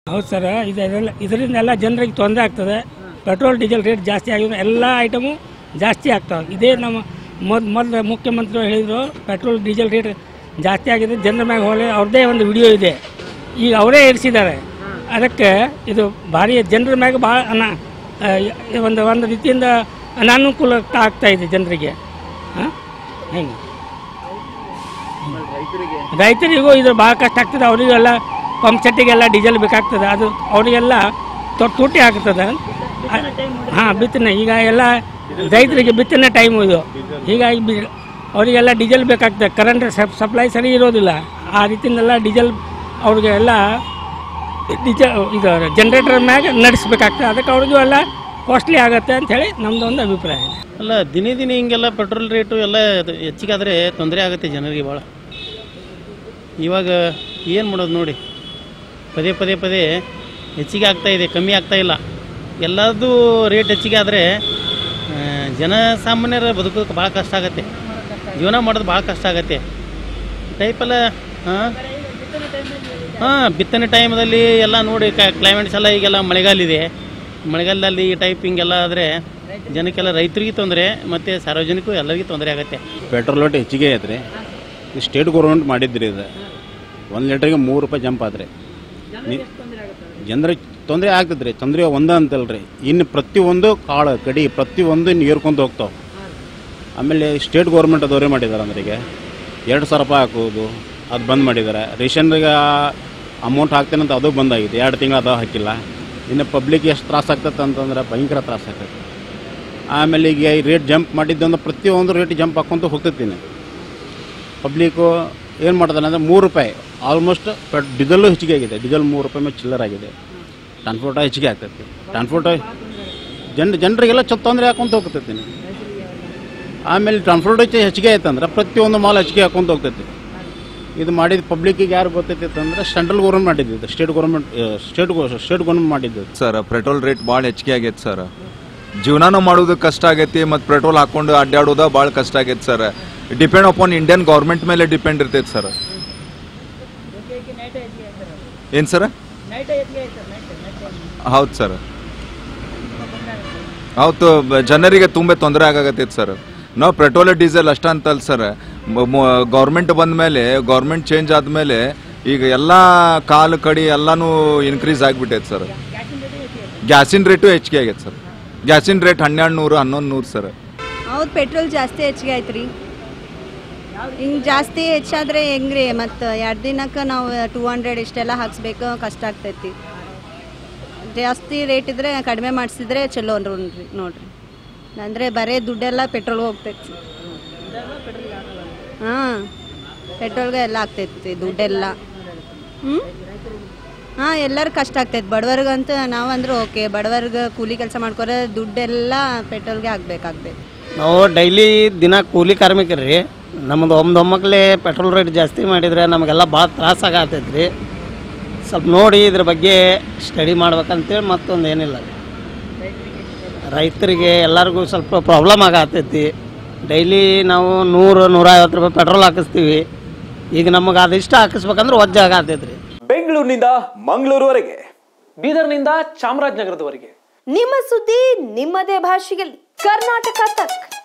ಹೌದು ಸರ್ ಇದೆಲ್ಲ ಇದರಿಂದೆಲ್ಲ ಜನರಿಗೆ ತೊಂದರೆ ಆಗ್ತದೆ ಪೆಟ್ರೋಲ್ ಡೀಸೆಲ್ ರೇಟ್ ಜಾಸ್ತಿ ಆಗಿದ್ರೆ ಎಲ್ಲ ಐಟಮು ಜಾಸ್ತಿ ಆಗ್ತಾವೆ ಇದೇ ನಮ್ಮ ಮೊದ್ ಮೊದಲು ಮುಖ್ಯಮಂತ್ರಿ ಹೇಳಿದರು ಪೆಟ್ರೋಲ್ ಡೀಸೆಲ್ ರೇಟ್ ಜಾಸ್ತಿ ಆಗಿದೆ ಜನರ ಮ್ಯಾಗ ಹೋಗಿ ಅವ್ರದ್ದೇ ಒಂದು ವಿಡಿಯೋ ಇದೆ ಈಗ ಅವರೇ ಏರಿಸಿದ್ದಾರೆ ಅದಕ್ಕೆ ಇದು ಭಾರಿ ಜನರ ಮ್ಯಾಗ ಭಾಳ ಅನ ಆ, ಒಂದು ಒಂದು ರೀತಿಯಿಂದ ಅನಾನುಕೂಲ ಆಗ್ತಾ ಇದೆ ಜನರಿಗೆ ಹಾಂ ಹೆಂಗೆ ರೈತರಿಗೂ ಇದು ಭಾಳ ಕಷ್ಟ ಆಗ್ತದೆ ಅವರಿಗೆಲ್ಲ ಪಂಪ್ ಸೆಟ್ಟಿಗೆಲ್ಲ ಡೀಸೆಲ್ ಬೇಕಾಗ್ತದೆ ಅದು ಅವರಿಗೆಲ್ಲ ತೊಟ್ಟು ತುಟಿ ಆಗ್ತದೆ ಹಾಂ ಬಿತ್ತನೆ ಈಗ ಎಲ್ಲ ರೈತರಿಗೆ ಬಿತ್ತನೆ ಟೈಮ್ ಇದು ಹೀಗಾಗಿ ಬಿ ಅವರಿಗೆಲ್ಲ ಡೀಸೆಲ್ ಬೇಕಾಗ್ತದೆ ಕರೆಂಟ್ ಸಪ್ಲೈ ಸರಿ ಇರೋದಿಲ್ಲ ಆ ರೀತಿಯಿಂದೆಲ್ಲ ಡೀಸೆಲ್ ಅವ್ರಿಗೆ ಎಲ್ಲ ಡೀಸೆಲ್ ಇದು ಜನ್ರೇಟರ್ ಮ್ಯಾಗ ನಡೆಸ್ಬೇಕಾಗ್ತದೆ ಅದಕ್ಕೆ ಅವ್ರಿಗೂ ಎಲ್ಲ ಕಾಸ್ಟ್ಲಿ ಆಗುತ್ತೆ ಅಂಥೇಳಿ ನಮ್ಮದು ಒಂದು ಅಭಿಪ್ರಾಯ ಇದೆ ಅಲ್ಲ ದಿನೇ ದಿನೇ ಹಿಂಗೆಲ್ಲ ಪೆಟ್ರೋಲ್ ರೇಟು ಎಲ್ಲ ಅದು ಹೆಚ್ಚಿಗೆ ಆದರೆ ತೊಂದರೆ ಆಗುತ್ತೆ ಜನರಿಗೆ ಭಾಳ ಇವಾಗ ಏನು ಮಾಡೋದು ನೋಡಿ ಪದೇ ಪದೇ ಪದೇ ಹೆಚ್ಚಿಗೆ ಆಗ್ತಾ ಇದೆ ಕಮ್ಮಿ ಆಗ್ತಾ ಇಲ್ಲ ಎಲ್ಲದೂ ರೇಟ್ ಹೆಚ್ಚಿಗೆ ಆದರೆ ಜನಸಾಮಾನ್ಯರ ಬದುಕೋಕೆ ಭಾಳ ಕಷ್ಟ ಆಗುತ್ತೆ ಜೀವನ ಮಾಡೋದು ಭಾಳ ಕಷ್ಟ ಆಗುತ್ತೆ ಟೈಪೆಲ್ಲ ಹಾಂ ಹಾಂ ಬಿತ್ತನೆ ಟೈಮಲ್ಲಿ ಎಲ್ಲ ನೋಡಿ ಕ್ಲೈಮೇಟ್ಸ್ ಎಲ್ಲ ಈಗೆಲ್ಲ ಮಳೆಗಾಲ ಇದೆ ಮಳೆಗಾಲದಲ್ಲಿ ಈ ಟೈಪ್ ಹಿಂಗೆಲ್ಲ ಆದರೆ ಜನಕ್ಕೆಲ್ಲ ರೈತರಿಗೆ ತೊಂದರೆ ಮತ್ತು ಸಾರ್ವಜನಿಕರು ಎಲ್ಲರಿಗೂ ತೊಂದರೆ ಆಗುತ್ತೆ ಪೆಟ್ರೋಲ್ ರೇಟ್ ಹೆಚ್ಚಿಗೆ ಐತ್ರಿ ಈ ಸ್ಟೇಟ್ ಗೌರ್ಮೆಂಟ್ ಮಾಡಿದ್ರಿ ಇದು ಒಂದು ಲೀಟ್ರಿಗೆ ಮೂರು ರೂಪಾಯಿ ಜಂಪ್ ಆದ್ರಿ ಜನರಿಗೆ ತೊಂದರೆ ಆಗ್ತದೆ ರೀ ತೊಂದರೆ ಒಂದ ಅಂತಲ್ರಿ ಇನ್ನು ಪ್ರತಿಯೊಂದು ಕಾಳು ಕಡಿ ಪ್ರತಿಯೊಂದು ಇನ್ನು ಏರ್ಕೊಂತ ಹೋಗ್ತಾವೆ ಆಮೇಲೆ ಸ್ಟೇಟ್ ಗೌರ್ಮೆಂಟ್ ಅದವರೇ ಮಾಡಿದ್ದಾರೆ ಅಂದ್ರೆ ಈಗ ಎರಡು ಸಾವಿರ ರೂಪಾಯಿ ಹಾಕೋದು ಅದು ಬಂದ್ ಮಾಡಿದ್ದಾರೆ ರೇಷನ್ಗೆ ಅಮೌಂಟ್ ಹಾಕ್ತೇನೆ ಅಂತ ಅದು ಬಂದಾಗಿದೆ ಎರಡು ತಿಂಗಳು ಅದು ಹಾಕಿಲ್ಲ ಇನ್ನು ಪಬ್ಲಿಕ್ ಎಷ್ಟು ತ್ರಾಸ ಆಗ್ತದೆ ಅಂತಂದ್ರೆ ಭಯಂಕರ ತ್ರಾಸ ಆಗ್ತದೆ ಆಮೇಲೆ ಈಗ ಈ ರೇಟ್ ಜಂಪ್ ಮಾಡಿದ್ದಂದ್ರೆ ಪ್ರತಿಯೊಂದು ರೇಟ್ ಜಂಪ್ ಹಾಕ್ಕೊಂತ ಹೋಗ್ತಿರ್ತೀನಿ ಪಬ್ಲಿಕ್ಕು ಏನು ಮಾಡ್ತಾನೆ ಅಂದರೆ ಮೂರು ರೂಪಾಯಿ ಆಲ್ಮೋಸ್ಟ್ ಪೆಟ್ ಡೀಸೆಲ್ಲು ಹೆಚ್ಚಿಗೆ ಆಗಿದೆ ಡೀಸೆಲ್ ಮೂರು ರೂಪಾಯಿ ಮೇಲೆ ಚಿಲ್ಲರ್ ಆಗಿದೆ ಟ್ರಾನ್ಸ್ಪೋರ್ಟ ಹೆಚ್ಚಿಗೆ ಆಗ್ತೈತಿ ಟ್ರಾನ್ಸ್ಪೋರ್ಟ ಜನ ಜನರಿಗೆಲ್ಲ ಚೊ ತೊಂದರೆ ಹಾಕೊಂತ ಹೋಗ್ತೈತಿ ಆಮೇಲೆ ಟ್ರಾನ್ಸ್ಪೋರ್ಟ್ ಹೆಚ್ಚು ಹೆಚ್ಚಿಗೆ ಆಯ್ತಂದ್ರೆ ಪ್ರತಿಯೊಂದು ಮಾಲ್ ಹೆಚ್ಚಿಗೆ ಹಾಕೊಂತ ಹೋಗ್ತೈತಿ ಇದು ಮಾಡಿದ ಪಬ್ಲಿಕ್ಕಿಗೆ ಯಾರು ಗೊತ್ತೈತಿ ಅಂದ್ರೆ ಸೆಂಟ್ರಲ್ ಗೌರ್ಮೆಂಟ್ ಮಾಡಿದ್ದು state government state state government ಮಾಡಿದ್ದು ಸರ್ ಪೆಟ್ರೋಲ್ ರೇಟ್ ಭಾಳ ಹೆಚ್ಚಿಗೆ ಆಗೈತೆ ಸರ್ ಜೀವನಾನು ಮಾಡೋದು ಕಷ್ಟ ಆಗೈತಿ ಮತ್ತು ಪೆಟ್ರೋಲ್ ಹಾಕೊಂಡು ಅಡ್ಡಾಡೋದ ಭಾಳ ಕಷ್ಟ ಆಗೈತೆ sir depend upon Indian government ಮೇಲೆ ಡಿಪೆಂಡ್ ಇರ್ತೈತೆ ಸರ್ ಏನು ಸರ್ ಹೌದು ಸರ್ ಹೌದು ಬ- ಜನರಿಗೆ ತುಂಬ ತೊಂದರೆ ಆಗಾಕತ್ತೈತೆ ಸರ್ ನಾವು ಪೆಟ್ರೋಲ್ ಡೀಸೆಲ್ ಅಷ್ಟ ಅಂತಲ್ಲ ಸರ್ ಗೌರ್ಮೆಂಟ್ ಬಂದ ಮೇಲೆ ಗೌರ್ಮೆಂಟ್ ಚೇಂಜ್ ಆದಮೇಲೆ ಈಗ ಎಲ್ಲ ಕಾಲು ಕಡಿ ಎಲ್ಲನೂ ಇನ್ಕ್ರೀಸ್ ಆಗಿಬಿಟ್ಟೈತೆ ಸರ್ ಗ್ಯಾಸಿನ ರೇಟು ಹೆಚ್ಚಿಗೆ ಆಗೈತೆ ಸರ್ ಗ್ಯಾಸಿನ ರೇಟ್ ಹನ್ನೆರಡು ನೂರು ಹನ್ನೊಂದು ನೂರು ಸರ್ ಹೌದು ಪೆಟ್ರೋಲ್ ಜಾಸ್ತಿ ಹೆಚ್ಚಿಗೆ ಆಯ್ತು ರೀ ಹಿಂಗೆ ಜಾಸ್ತಿ ಹೆಚ್ಚಾದ್ರೆ ಹೆಂಗ್ರಿ ಮತ್ತು ಎರಡು ದಿನಕ್ಕೆ ನಾವು ಟೂ ಹಂಡ್ರೆಡ್ ಇಷ್ಟೆಲ್ಲ ಹಾಕ್ಸ್ಬೇಕು ಕಷ್ಟ ಆಗ್ತೈತಿ ಜಾಸ್ತಿ ರೇಟ್ ಇದ್ರೆ ಕಡಿಮೆ ಮಾಡಿಸಿದ್ರೆ ಚಲೋ ನೋಡ್ರಿ ನೋಡ್ರಿ ಅಂದರೆ ಬರೀ ದುಡ್ಡೆಲ್ಲ ಪೆಟ್ರೋಲ್ ಹೋಗ್ತೈತಿ ಹಾಂ ಪೆಟ್ರೋಲ್ಗೆ ಎಲ್ಲ ಆಗ್ತೈತಿ ದುಡ್ಡೆಲ್ಲ ಹ್ಞೂ ಹಾಂ ಎಲ್ಲರೂ ಕಷ್ಟ ಆಗ್ತೈತಿ ಬಡವರಿಗಂತೂ ನಾವಂದ್ರೆ ಓಕೆ ಬಡವರ್ಗೆ ಕೂಲಿ ಕೆಲಸ ಮಾಡ್ಕೊರೆ ದುಡ್ಡೆಲ್ಲ ಪೆಟ್ರೋಲ್ಗೆ ಹಾಕ್ಬೇಕಾಗ್ತೈತಿ ನಾವು ಡೈಲಿ ದಿನ ಕೂಲಿ ಕಾರ್ಮಿಕರು ರೀ ನಮ್ಮದು ಒಮ್ಮೆ ಒಮ್ಮಕ್ಲೆ ಪೆಟ್ರೋಲ್ ರೇಟ್ ಜಾಸ್ತಿ ಮಾಡಿದ್ರೆ ನಮಗೆಲ್ಲ ಭಾಳ ತ್ರಾಸ ಆಗತ್ತೈತೆ ರೀ ಸ್ವಲ್ಪ ನೋಡಿ ಇದ್ರ ಬಗ್ಗೆ ಸ್ಟಡಿ ಮಾಡ್ಬೇಕಂತೇಳಿ ಮತ್ತೊಂದು ಏನಿಲ್ಲ ರೀ ರೈತರಿಗೆ ಎಲ್ಲರಿಗೂ ಸ್ವಲ್ಪ ಪ್ರಾಬ್ಲಮ್ ಆಗತ್ತೈತಿ ಡೈಲಿ ನಾವು ನೂರು ನೂರೈವತ್ತು ರೂಪಾಯಿ ಪೆಟ್ರೋಲ್ ಹಾಕಿಸ್ತೀವಿ ಈಗ ನಮಗೆ ಅದಿಷ್ಟ ಹಾಕಿಸ್ಬೇಕಂದ್ರೆ ವಜ್ಜೆ ಆಗತ್ತೈತೆ ರೀ ಬೆಂಗಳೂರಿನಿಂದ ಮಂಗಳೂರುವರೆಗೆ ಬೀದರ್ನಿಂದ ಚಾಮರಾಜನಗರದವರೆಗೆ ನಿಮ್ಮ ಸುದ್ದಿ ನಿಮ್ಮದೇ ಭಾಷೆಯಲ್ಲಿ ಕರ್ನಾಟಕ ತಕ್